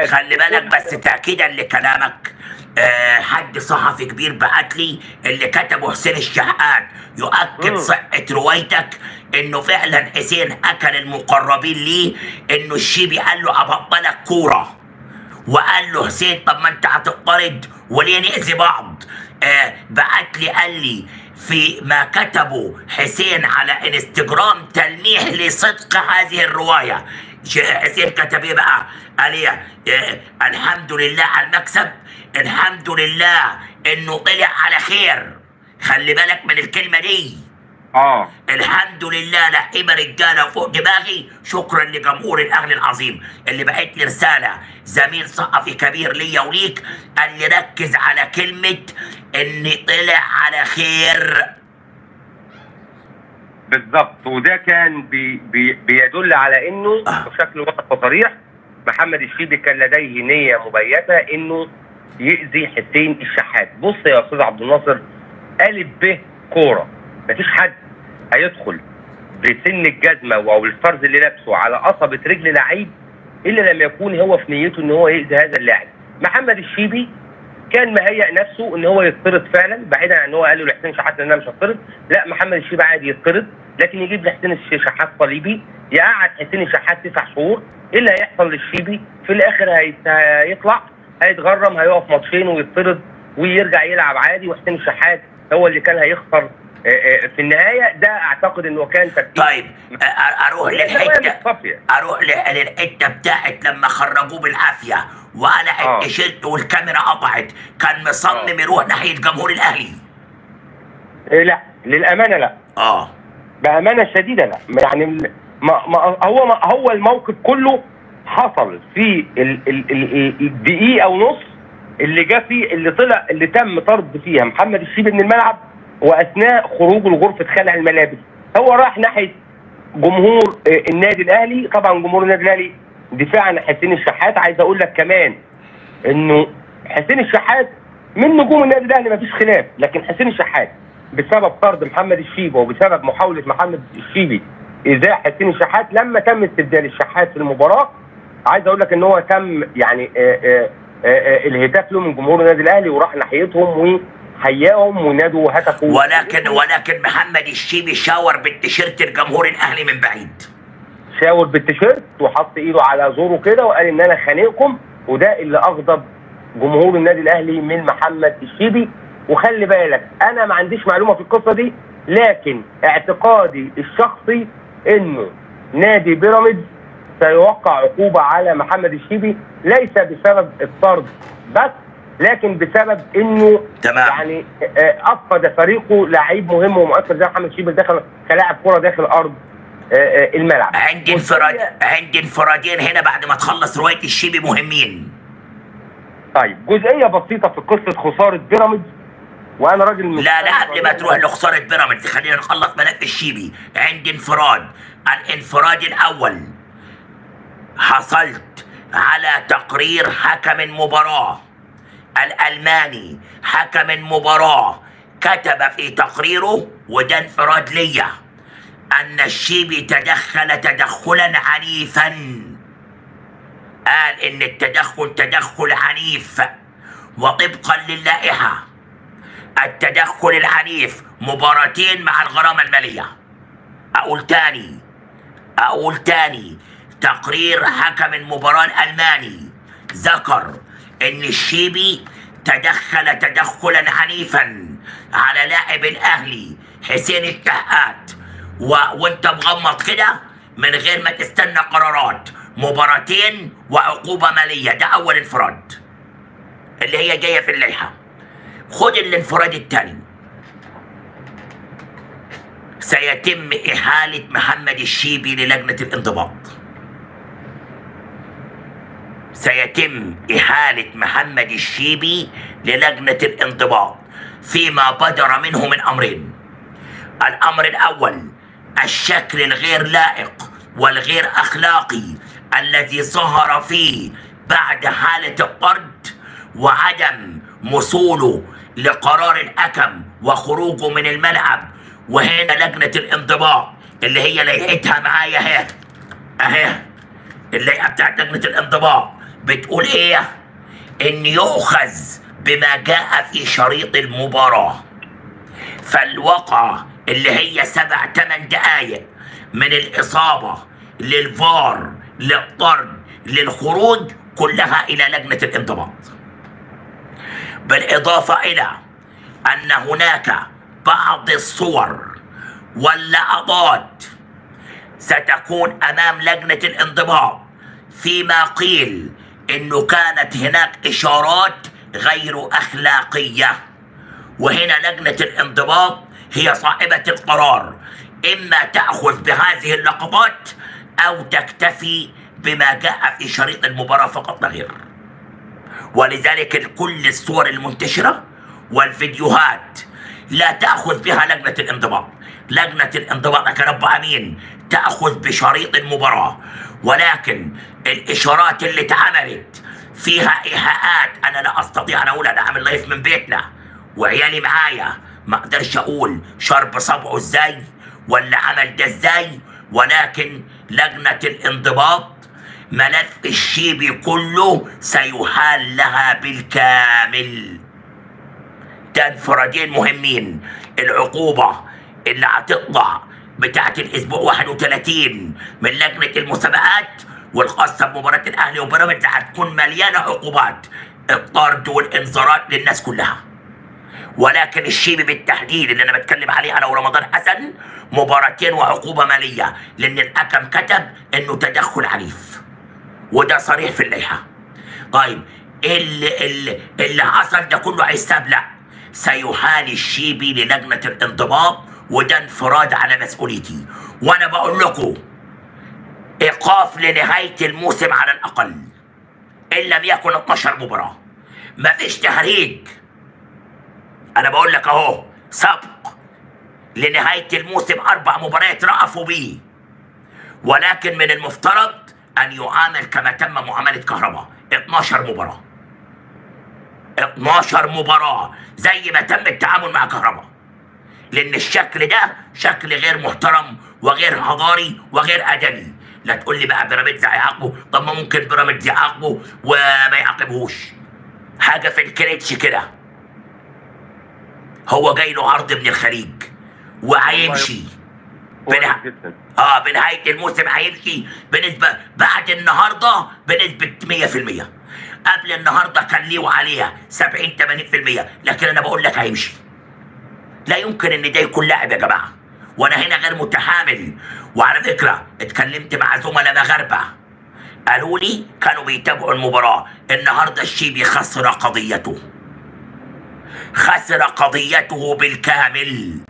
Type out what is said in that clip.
خلي بالك بس تأكيدا لكلامك آه حد صحفي كبير بعت لي اللي كتبه حسين الشحات يؤكد مم. صحة روايتك انه فعلا حسين اكل المقربين ليه انه الشيبي قال له ابطلك كورة وقال له حسين طب ما انت هتطرد وليه نأذي بعض آه بعت لي قال لي في ما كتبه حسين على انستجرام تلميح لصدق هذه الرواية ش- حسين كتب ايه بقى قال ايه آه الحمد لله على المكسب الحمد لله انه طلع على خير خلي بالك من الكلمة دي اه الحمد لله لعيبه رجاله فوق دماغي شكرا لجمهور الاهلي العظيم اللي بعت لي رساله زميل صحفي كبير ليا وليك قال لي ركز على كلمه ان طلع على خير بالظبط وده كان بي بي بيدل على انه آه. بشكل واضح وصريح محمد الشيبي كان لديه نيه مبيته انه يأذي حسين الشحات بص يا استاذ عبد الناصر الف ب كوره مفيش حد هيدخل بسن الجزمه او الفرز اللي لابسه على قصبه رجل لعيب الا لما يكون هو في نيته ان هو يأذي هذا اللاعب محمد الشيبي كان مهيئ نفسه ان هو يطرد فعلا بعيدا عن ان هو قال له لحسين شحات ان انا مش هطرد لا محمد الشيبي عادي يطرد لكن يجيب لحسين الشحات صليبي يقعد حسين الشحات تسع شهور ايه اللي هيحصل للشيبي في الاخر هيت- هيطلع هيتغرم هيقف ماتشين ويطرد ويرجع يلعب عادي وحسين الشحات هو اللي كان هيخسر آه، آه، في النهايه ده اعتقد انه كان ترتيب طيب أ- أ- اروح هي الرواية مش للحته صافية. اروح ل- للحته بتاعت لما خرجوه بالعافيه وقلع آه. التيشيرت والكاميرا قطعت كان مصمم يروح ناحيه جمهور الاهلي آه، لا للامانه لا اه بامانه شديده لا يعني ما ما هو ما هو الموقف كله حصل في ال- ال- ال- الدقيقه ونص اللي جه فيه اللي طلع اللي تم طرد فيها محمد الشيبي من الملعب واثناء خروجه لغرفه خلع الملابس هو راح ناحيه جمهور آه، النادي الاهلي طبعا جمهور النادي الاهلي دفاعا عن حسين الشحات عايز اقول لك كمان انه حسين الشحات من نجوم النادي الاهلي مفيش خلاف لكن حسين الشحات بسبب طرد محمد الشيبي وبسبب محاوله محمد الشيبي ايذاء حسين الشحات لما تم استبدال الشحات في المباراه عايز اقول لك ان هو تم يعني آه، آه، آه، آه، الهتاف له من جمهور النادي الاهلي وراح ناحيتهم وحياهم ونادوا وهتفوا ولكن ولكن محمد الشيبي شاور بالتيشيرت الجمهور الاهلي من بعيد شاور بالتيشيرت وحط ايده على زوره كده وقال ان انا خانقكم وده اللي اغضب جمهور النادي الاهلي من محمد الشيبي وخلي بالك انا ما عنديش معلومه في القصه دي لكن اعتقادي الشخصي انه نادي بيراميدز سيوقع عقوبه على محمد الشيبي ليس بسبب الطرد بس لكن بسبب انه تمام. يعني آه، افقد فريقه لعيب مهم ومؤثر زي محمد الشيبي داخل كلاعب كره داخل ارض آه، آه، الملعب عندي انفراد عندي انفرادين هنا بعد ما تخلص روايه الشيبي مهمين طيب جزئيه بسيطه في قصه خساره بيراميدز وانا راجل مش لا لا قبل ما تروح لخساره بيراميدز خلينا نخلص ملف الشيبي عندي انفراد الانفراد الاول حصلت على تقرير حكم مباراه الالماني حكم مباراه كتب في تقريره وده انفراد ليا ان الشيبي تدخل تدخلا عنيفا قال ان التدخل تدخل عنيف وطبقا للائحه التدخل العنيف مباراتين مع الغرامة المالية أقول تاني أقول تاني تقرير حكم المباراة الألماني ذكر إن الشيبي تدخل تدخلا عنيفا على لاعب الأهلي حسين الشحات و... وانت مغمض كده من غير ما تستنى قرارات مباراتين وعقوبة مالية ده أول انفراد اللي هي جاية في اللائحة خد الانفراد الثاني سيتم إحالة محمد الشيبي للجنة الانضباط سيتم إحالة محمد الشيبي للجنة الانضباط فيما بدر منه من أمرين الأمر الأول الشكل الغير لائق والغير أخلاقي الذي ظهر فيه بعد حالة الطرد وعدم وصوله لقرار الحكم وخروجه من الملعب وهنا لجنة الانضباط اللي هي لائحتها معايا اهي اهي اللائحة بتاعت لجنة الانضباط بتقول ايه ان يؤخذ بما جاء في شريط المباراة فالواقعة اللي هي سبع تمن دقايق من الإصابة للفار للطرد للخروج كلها إلى لجنة الانضباط بالإضافة إلى أن هناك بعض الصور واللقطات ستكون أمام لجنة الانضباط فيما قيل انه كانت هناك اشارات غير اخلاقيه وهنا لجنه الانضباط هي صاحبه القرار اما تاخذ بهذه اللقطات او تكتفي بما جاء في شريط المباراه فقط لا غير ولذلك كل الصور المنتشره والفيديوهات لا تاخذ بها لجنه الانضباط لجنه الانضباط كرب امين تاخذ بشريط المباراه ولكن الاشارات اللي اتعملت فيها ايحاءات انا لا استطيع ان اقول انا اعمل لايف من بيتنا وعيالي معايا ما اقدرش اقول شرب صبعه ازاي ولا عمل ده ازاي ولكن لجنه الانضباط ملف الشيبي كله سيحال لها بالكامل ده انفرادين مهمين العقوبة اللي هتطلع بتاعت الأسبوع 31 من لجنة المسابقات والخاصة بمباراة الأهلي وبيراميدز هتكون مليانة عقوبات الطرد والإنذارات للناس كلها ولكن الشيبي بالتحديد اللي انا بتكلم عليه انا ورمضان حسن مباراتين وعقوبه ماليه لان الحكم كتب انه تدخل عنيف وده صريح في اللائحه طيب اللي, اللي, اللي حصل ده كله حساب لا سيحال الشيبي للجنه الانضباط وده انفراد على مسؤوليتي وانا بقول لكم ايقاف لنهايه الموسم على الاقل ان لم يكن 12 مباراه مفيش تهريج انا بقول لك اهو سبق لنهايه الموسم اربع مباريات رأفوا بيه ولكن من المفترض ان يعامل كما تم معامله كهرباء 12 مباراه 12 مباراه زي ما تم التعامل مع كهرباء لان الشكل ده شكل غير محترم وغير حضاري وغير ادمي لا تقول لي بقى بيراميدز هيعاقبه طب ما ممكن بيراميدز يعاقبه وما يعاقبهوش حاجه في الكريتش كده هو جاي له عرض من الخليج وهيمشي كويس بنها- جدا اه بنهايه الموسم هيمشي بنسبه بعد النهارده بنسبه 100% قبل النهارده كان ليه وعليها 70 80% لكن انا بقول لك هيمشي لا يمكن ان ده يكون لاعب يا جماعه وانا هنا غير متحامل وعلى فكره اتكلمت مع زملاء مغاربه قالوا لي كانوا بيتابعوا المباراه النهارده الشيبي خسر قضيته خسر قضيته بالكامل